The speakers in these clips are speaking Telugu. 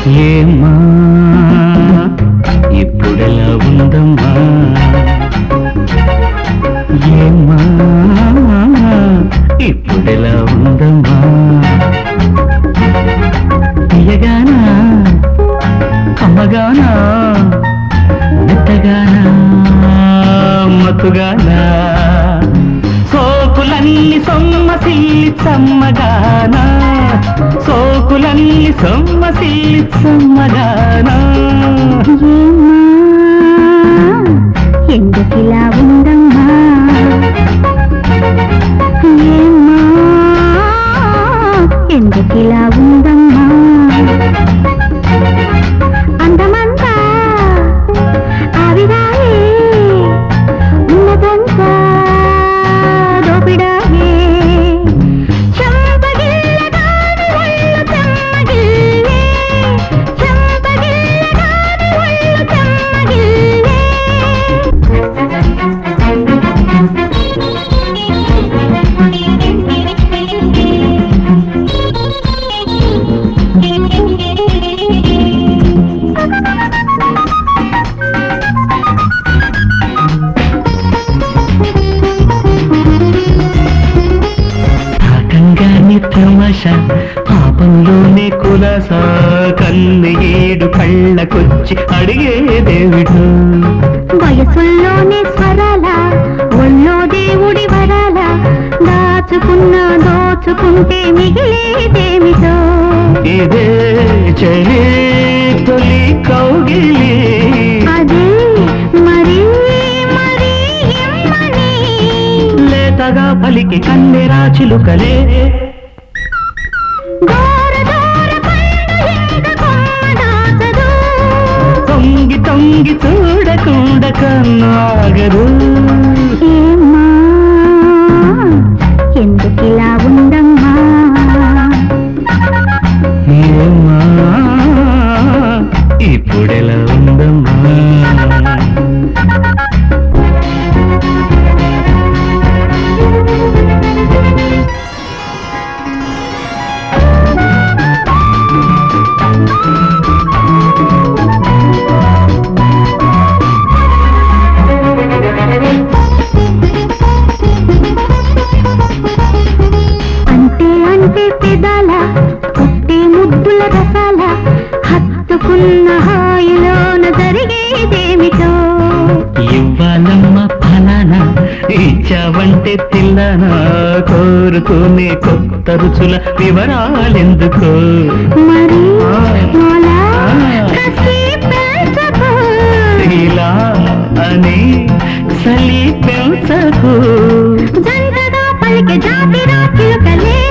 ఏమ్మా ఇప్పుడెలా ఉందమ్మా ఏమ్మా ఇప్పుడెలా ఉందమ్మా తీయగానా కమ్మగానా మెత్తగానా మత్తుగానా సోకులన్నీ సొమ్మసిల్లి సమ్మగానా సోకులన్నీ సొమ్మసిల్లి సమ్మగానా ఎందుకిలా ఉందమ్మా ఏమ్మా ఎందుకిలా ఉందమ్మా అందమంతా ఆవిరాయే ఉన్నదంతా దోపిడాయే చెంపగిల్లగాని ఒళ్ళు చెమ్మగిల్లే చెంపగిల్లగాని ఒళ్ళు చెమ్మగిల్లే పాకంగానే తమాష పాపంలోనే కులస కన్ను ఏడు కళ్ళకొచ్చి అడిగేదేవిడు వయసుల్లోనే స్వరాల ఒళ్ళో దేవుడి వరాల దాచుకున్న దోచుకుంటే మిగిలేదేమిటో ఇదే చలి తొలి కౌగిలి అదే మరి మరి ఇమ్మని లేతగా పలికి కన్నెరా చిలుకలే దూర దూర పండు ఇంక కొమ్మ దాచదు తొంగి తొంగి చూడకుండ కన్నాగరు ఏమ్మా ఎందుకిలా ఉందమ్మా ఏమ్మా ఇప్పుడెలా ఉందమ్మా అంటే అంటే పెదాల పుట్టే ముద్దుల రసాల హత్తుకున్న హాయిలోన జరిగేదేమిటో ఇవ్వాలమ్మ ఫలానా ఇచ్చావంటే తిల్లనా కోరుకునే కొత్త రుచుల వివరాలెందుకు మరి మొలా కసి పెంచకు ఇలా అని సలి పెంచకు జంటగా పలికే జాతిరా చిలుకలే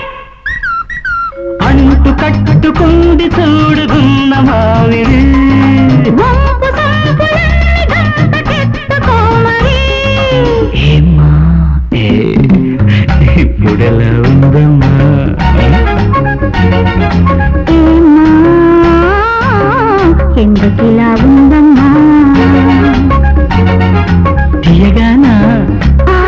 అంటు కట్టుకుంది చూడుగున్న మావిడి వంపు సంపులన్నీ గంటకెత్తుకో మరి ఏమ్మా ఏ, ఇప్పుడెలా ఉందమ్మా ఏమ్మా ఎందుకిలా ఉందమ్మా తీయగానా ఆ,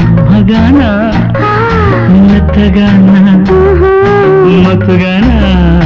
కొమ్మగానా ఆ, మెత్తగానా ఆహా. మత్తుగానా